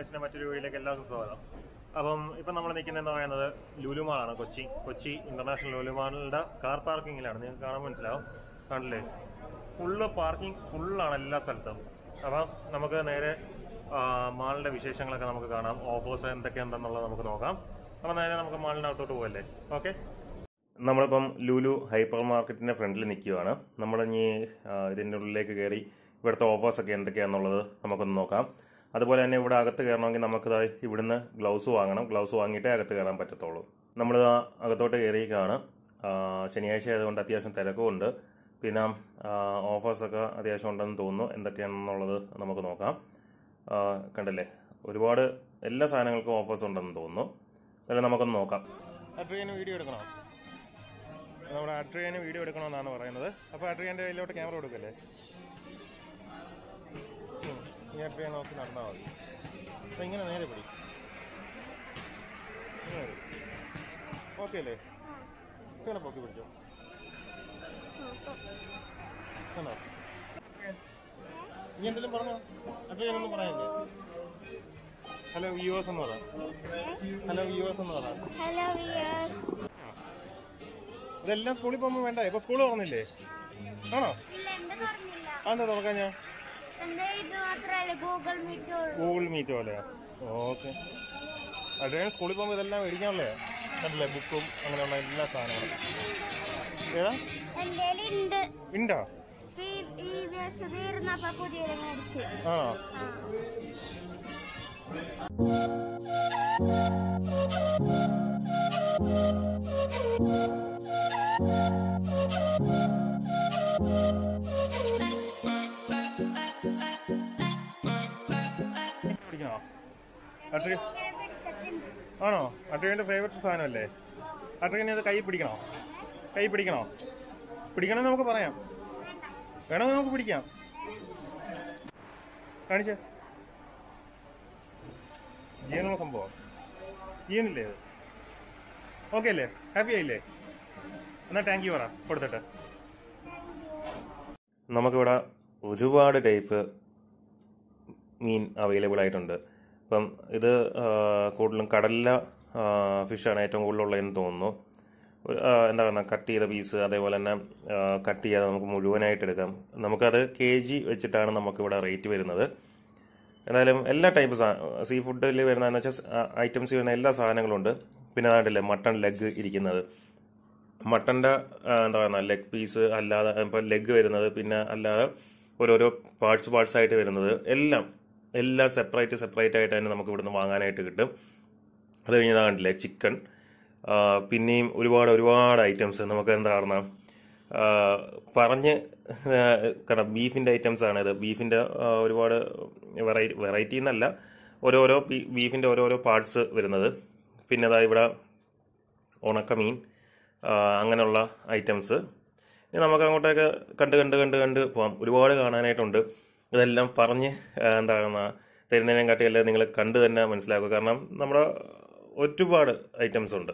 വ്ളോഗ്സിന്റെ മറ്റൊരു വീഡിയോയിലേക്ക് എല്ലാവർക്കും സ്വാഗതം അപ്പം ഇപ്പം നമ്മൾ നിൽക്കുന്നതെന്ന് പറയുന്നത് ലുലുമാളാണ് കൊച്ചി കൊച്ചി ഇന്റർനാഷണൽ ലുലുമാളിന്റെ കാർ പാർക്കിങ്ങിലാണ് നിങ്ങൾക്ക് കാണാൻ മനസ്സിലാവും കാണില്ലേ ഫുള്ള് പാർക്കിംഗ് ഫുള്ളാണ് എല്ലാ സ്ഥലത്തും അപ്പം നമുക്ക് നേരെ ആ, മാളിന്റെ വിശേഷങ്ങളൊക്കെ നമുക്ക് കാണാം ഓഫേഴ്സ് എന്തൊക്കെയുണ്ടെന്നുള്ളത് നമുക്ക് നോക്കാം അപ്പം നേരെ നമുക്ക് മാളിനകത്തോട്ട് പോകല്ലേ ഓക്കെ നമ്മളിപ്പം ലുലു ഹൈപ്പർ മാർക്കറ്റിന്റെ ഫ്രണ്ടിൽ നിൽക്കുകയാണ് നമ്മൾ ഇനി ആ, ഇതിന്റെ ഉള്ളിലേക്ക് കയറി ഇവിടുത്തെ ഓഫേഴ്സ് ഒക്കെ എന്തൊക്കെയാണെന്നുള്ളത് നമുക്കൊന്ന് നോക്കാം അതുപോലെ തന്നെ ഇവിടെ അകത്ത് കയറണമെങ്കിൽ നമുക്ക് ദാ ഇവിടുന്ന് ഗ്ലൗസ് വാങ്ങണം ഗ്ലൗസ് വാങ്ങിയിട്ടേ അകത്ത് കയറാൻ പറ്റത്തുള്ളൂ നമ്മൾ അകത്തോട്ട് കയറിയേക്കാണ് ആ, ശനിയാഴ്ച ആയതുകൊണ്ട് അത്യാവശ്യം തിരക്കുമുണ്ട് പിന്നെ ഓഫേഴ്സ് ഒക്കെ അത്യാവശ്യം ഉണ്ടെന്ന് തോന്നുന്നു എന്തൊക്കെയാണെന്നുള്ളത് നമുക്ക് നോക്കാം ആ, കണ്ടില്ലേ ഒരുപാട് എല്ലാ സാധനങ്ങൾക്കും ഓഫേഴ്സ് ഉണ്ടെന്ന് തോന്നുന്നു അതായത് നമുക്കൊന്ന് നോക്കാം ട്രെയിന് വീഡിയോ എടുക്കണോ നമ്മുടെ അട്രിയന് വീഡിയോ എടുക്കണമെന്നാണ് പറയുന്നത് അപ്പോൾ അട്രിയൻ്റെ കയ്യിലോട്ട് ക്യാമറ കൊടുക്കല്ലേ ഉം. ഈ അട്രിയൻ നോക്കി നടന്നാൽ മതി അപ്പോൾ ഇങ്ങനെ നേരെ പിടി ഓക്കെ അല്ലേ ഇങ്ങനെ പൊക്കി പിടിച്ചോ കണ്ടോ നീ എന്തെങ്കിലും പറഞ്ഞോ അട്രിയനൊന്നും പറയാനില്ലേ ഹലോ വ്യൂവേഴ്സ് എന്ന് പറ ഹലോ വ്യൂവേഴ്സ് എന്ന് പറ ഹലോ വിയേഴ്സ് ഇതെല്ലാം സ്കൂളിൽ പോകുമ്പോൾ വേണ്ട ഇപ്പൊ സ്കൂൾ തുറന്നില്ലേ ആണോ ഇല്ല എന്റെ പറഞ്ഞില്ല അതെന്താ തുറക്കാൻ ഞാൻ എന്റെ ഇത് മാത്രല്ല ഗൂഗിൾ മീറ്റ് ഉള്ളൂ ഗൂഗിൾ മീറ്റ് പോലെ ഓക്കെ അതെ സ്കൂളിൽ പോകുമ്പോൾ ഇതെല്ലാം മേടിക്കാനുള്ളേ കണ്ടില്ലേ ബുക്കും അങ്ങനെയുള്ള എല്ലാ സാധനങ്ങളും ഏതാ എന്റെ ഉണ്ട് ഉണ്ടോ ഈ വേസ് തീർന്നപ്പോ പുതിയത് മേടിച്ചു ആണോ ആ പിടിക്കണോ അട്രി ആണോ അട്രിയുടെ ഫേവററ്റ് സാധനമല്ലേ അട്രിനെ ഇത് കൈ പിടിക്കണോ കൈ പിടിക്കണോ പിടിക്കണമെന്ന് നമുക്ക് പറയാം വേണമെങ്കിൽ നമുക്ക് പിടിക്കാം കാണിച്ചേ ജീവനുള്ള സംഭവം ജീവനില്ലേ ഇത് ഓക്കെ അല്ലേ ഹാപ്പി ആയില്ലേ എന്നാ താങ്ക് യു പറ കൊടുത്തിട്ട് നമുക്കിവിടെ ഒരുപാട് ടൈപ്പ് മീൻ അവൈലബിൾ ആയിട്ടുണ്ട് അപ്പം ഇത് ആ, കൂടുതലും കടലിലെ ഫിഷാണ് ഏറ്റവും കൂടുതലുള്ളതെന്ന് തോന്നുന്നു ഒരു, ആ, എന്താ പറയുക കട്ട് ചെയ്ത പീസ് അതേപോലെ തന്നെ കട്ട് ചെയ്യാതെ നമുക്ക് മുഴുവനായിട്ട് എടുക്കാം നമുക്കത് കെ ജി വെച്ചിട്ടാണ് നമുക്കിവിടെ റേറ്റ് വരുന്നത് എന്തായാലും എല്ലാ ടൈപ്പ് സീ ഫുഡിൽ വരുന്നതെന്ന് വെച്ചാൽ ഐറ്റംസ് വരുന്ന എല്ലാ സാധനങ്ങളും ഉണ്ട് പിന്നെ അതാണ്ടില്ലേ മട്ടൺ ലെഗ് ഇരിക്കുന്നത് മട്ടൻ്റെ എന്താ പറയുക ലെഗ് പീസ് അല്ലാതെ ഇപ്പോൾ ലെഗ് വരുന്നത് പിന്നെ അല്ലാതെ ഓരോരോ പാർട്സ് പാർട്സ് ആയിട്ട് വരുന്നത് എല്ലാം എല്ലാം സെപ്പറേറ്റ് സെപ്പറേറ്റ് ആയിട്ട് തന്നെ നമുക്ക് ഇവിടുന്ന് വാങ്ങാനായിട്ട് കിട്ടും അത് കഴിഞ്ഞാൽ കണ്ടില്ലേ ചിക്കൻ പിന്നെയും ഒരുപാട് ഒരുപാട് ഐറ്റംസ് നമുക്ക് എന്താ പറഞ്ഞാൽ പറഞ്ഞ് കാരണം ബീഫിൻ്റെ ഐറ്റംസ് ആണ് ഇത് ബീഫിൻ്റെ ഒരുപാട് വെറൈറ്റി വെറൈറ്റി എന്നല്ല ഓരോരോ ബീഫിൻ്റെ ഓരോരോ പാർട്സ് വരുന്നത് പിന്നെ അതാ ഇവിടെ ഉണക്കമീൻ ആ, അങ്ങനെയുള്ള ഐറ്റംസ് ഇനി നമുക്ക് അങ്ങോട്ടേക്ക് കണ്ട് കണ്ട് കണ്ട് കണ്ട് പോവാം ഒരുപാട് കാണാനായിട്ടുണ്ട് ഇതെല്ലാം പറഞ്ഞ് ആ, എന്താ പറയുക തരുന്നതിനെ കാട്ടിയല്ലേ നിങ്ങൾ കണ്ട് തന്നെ മനസ്സിലാക്കുക കാരണം നമ്മുടെ ഒരുപാട് ഐറ്റംസ് ഉണ്ട്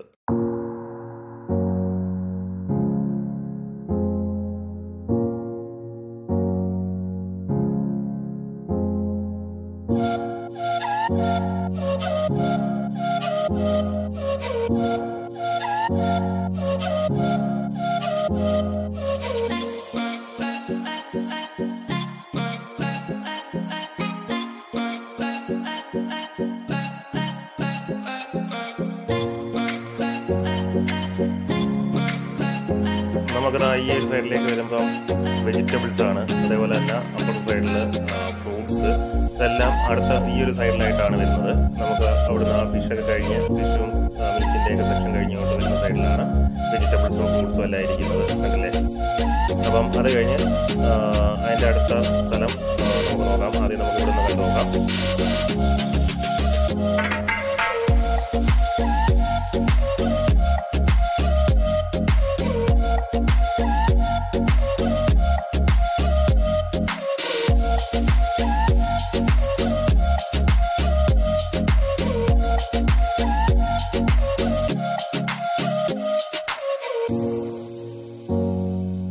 നമുക്കിതാ ഈ ഒരു സൈഡിലേക്ക് വരുമ്പോൾ വെജിറ്റബിൾസ് ആണ് അതേപോലെ തന്നെ അപ്പുറത്തെ സൈഡിൽ ഫ്രൂട്ട്സ് ഇതെല്ലാം അടുത്ത ഈ ഒരു സൈഡിലായിട്ടാണ് വരുന്നത് നമുക്ക് അവിടുന്ന് ആ ഫിഷൊക്കെ കഴിഞ്ഞ് ഫിഷും മീറ്റിൻ്റെ ഒക്കെ സെക്ഷൻ കഴിഞ്ഞുകൊണ്ട് വരുന്ന സൈഡിലാണ് വെജിറ്റബിൾസും ഫ്രൂട്ട്സും എല്ലാം ഇരിക്കുന്നത് കണ്ടില്ലേ അപ്പം അത് കഴിഞ്ഞ് ആ, അതിൻ്റെ അടുത്ത സ്ഥലം ആ, നമുക്ക് നോക്കാം ആദ്യം നമുക്ക് ഇവിടുന്ന് കണ്ടു നോക്കാം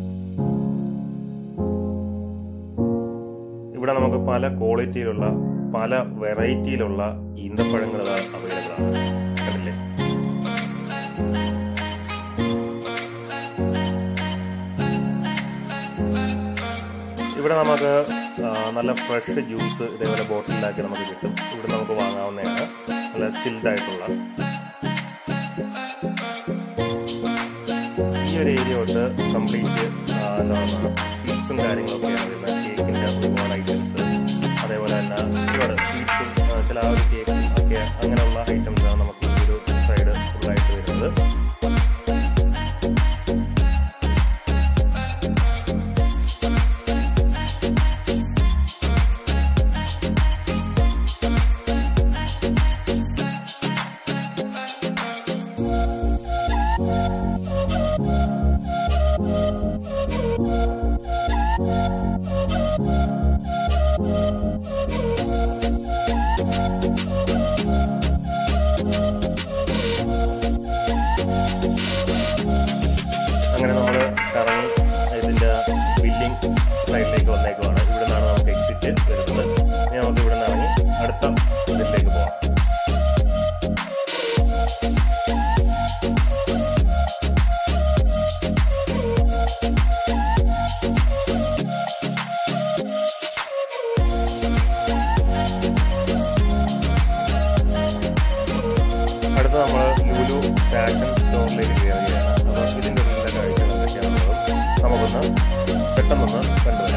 ഇവിടെ നമുക്ക് പല ക്വാളിറ്റിയിലുള്ള പല വെറൈറ്റിയിലുള്ള ഈന്തപ്പഴങ്ങൾ അവൈലബിൾ ആണ് കണ്ടില്ലേ ഇവിടെ നമുക്ക് ആ, നല്ല ഫ്രഷ് ജ്യൂസ് ഇതേപോലെ ബോട്ടിലാക്കി നമുക്ക് കിട്ടും ഇവിടെ നമുക്ക് വാങ്ങാവുന്നതാണ് നല്ല ചിൽഡ് ആയിട്ടുള്ള ഈ ഒരു ഏരിയ തൊട്ട് കംപ്ലീറ്റ് എന്താണ് സ്വീറ്റ്സും കാര്യങ്ങളൊക്കെയാണ് വരുന്നത് കേക്കിൻ്റെ ഒരുപാട് ഐറ്റംസ് അതേപോലെ തന്നെ ഒരുപാട് സ്വീറ്റ്സും ചില ആ ഒരു കേക്ക് ഒക്കെ അങ്ങനെയുള്ള ഐറ്റംസാണ് നമുക്ക് ഈ ഒരു സൈഡ് ഫുള്ളായിട്ട് വരുന്നത് അങ്ങനെ നമ്മൾ കറങ്ങി ഇതിന്റെ ബില്ലിംഗ് സൈഡിലേക്ക് വന്നേക്കുവാണ് ഇവിടെ നിന്നാണ് നമുക്ക് എക്സിറ്റ് വരുന്നത് ഇനി നമുക്ക് ഇവിടെ നിന്ന് ഇറങ്ങി അടുത്ത ഇതിലേക്ക് പോവാം അടുത്ത നമ്മൾ ലുലു ഫാഷൻ സ്റ്റോറിലേക്ക് കയറുകയാണ് അപ്പോൾ ഇതിൻ്റെ ഉള്ളിലെ കാഴ്ചകൾ എന്തൊക്കെയാണെന്നുള്ളത് നമുക്കൊന്ന് പെട്ടെന്നൊന്ന് കണ്ടുവരാം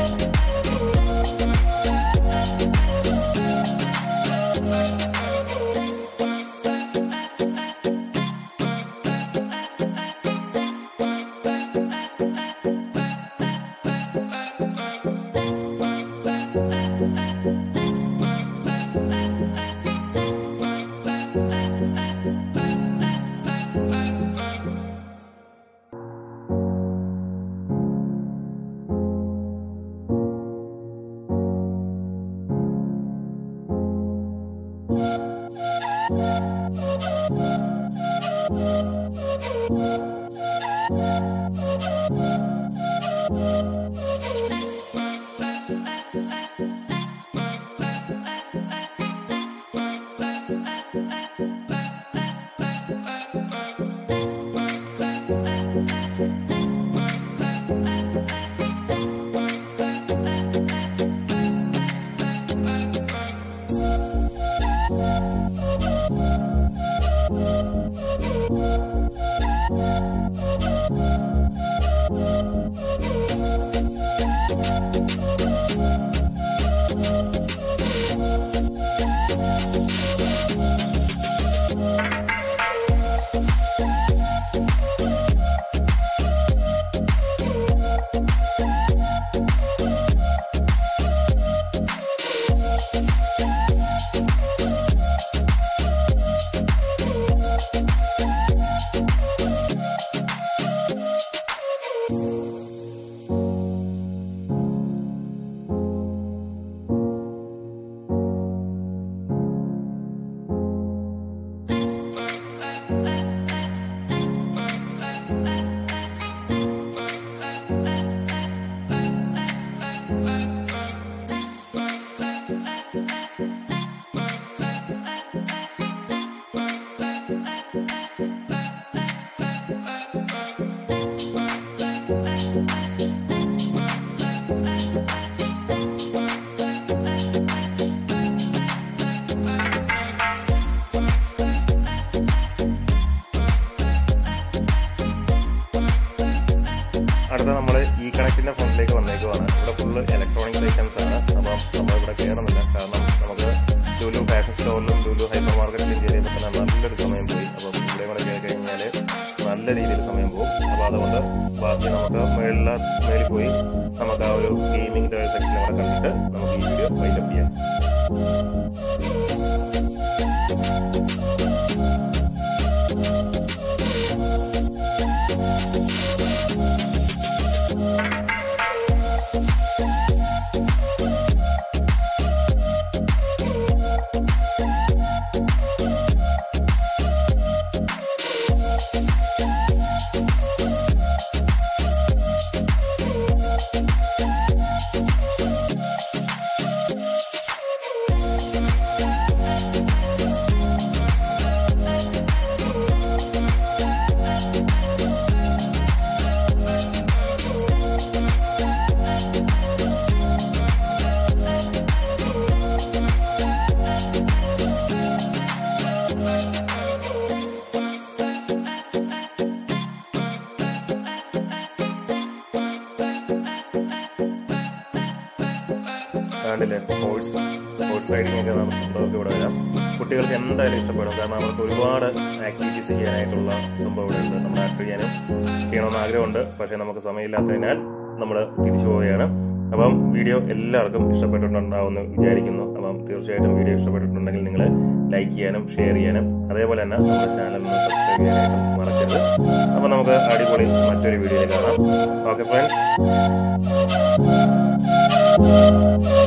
അടുത്ത നമ്മൾ ഈ കണക്റ്റിന്റെ ഫ്രണ്ടിലേക്ക് വന്നേക്കുവാണ് ഇവിടെ ഫുള്ള് ഇലക്ട്രോണിക്സ് ഐറ്റംസ് ആണ് അപ്പം നമ്മൾ ഇവിടെ കയറുന്നില്ല കാരണം നമുക്ക് ലുലു ഫാഷൻ സ്റ്റോറിലും ലുലു ഹൈപ്പർ മാർക്കറ്റിലും കയറിയപ്പോൾ തന്നെ നല്ലൊരു സമയം പോയി അപ്പം ഇവിടെ കൂടെ കയറി കഴിഞ്ഞാൽ നല്ല രീതിയിൽ സമയം പോകും അപ്പോൾ അതുകൊണ്ട് ബാക്കി നമുക്ക് മേളിൽ മേളിൽ പോയി നമുക്ക് ആ ഒരു ഗെയിമിംഗ് സെക്ഷൻ ഇവിടെ കണ്ടിട്ട് നമുക്ക് ഈ വീഡിയോ വൈൻഡപ്പ് ചെയ്യാം ഹോഴ്സ് ഹോഴ്സ് റൈഡിംഗ് ഒക്കെ നടത്തുന്നവർക്ക് ഇവിടെ വരാം കുട്ടികൾക്ക് എന്തായാലും ഇഷ്ടപ്പെടും കാരണം അവർക്ക് ഒരുപാട് ആക്ടിവിറ്റീസ് ചെയ്യാനായിട്ടുള്ള സംഭവം ഇവിടെ ഉണ്ട് നമ്മൾ ആക്ട് ചെയ്യാനും ചെയ്യണമെന്ന് ആഗ്രഹമുണ്ട് പക്ഷേ നമുക്ക് സമയമില്ലാത്തതിനാൽ നമ്മൾ തിരിച്ചു പോവുകയാണ് അപ്പം വീഡിയോ എല്ലാവർക്കും ഇഷ്ടപ്പെട്ടിട്ടുണ്ടാവുമെന്ന് വിചാരിക്കുന്നു അപ്പം തീർച്ചയായിട്ടും വീഡിയോ ഇഷ്ടപ്പെട്ടിട്ടുണ്ടെങ്കിൽ നിങ്ങൾ ലൈക്ക് ചെയ്യാനും ഷെയർ ചെയ്യാനും അതേപോലെ തന്നെ നമ്മുടെ ചാനൽ ഒന്ന് സബ്സ്ക്രൈബ് ചെയ്യാനായിട്ടും മറക്കരുത് അപ്പം നമുക്ക് അടിപൊളി മറ്റൊരു വീഡിയോയിൽ കാണാം ഓക്കെ ഫ്രണ്ട്സ്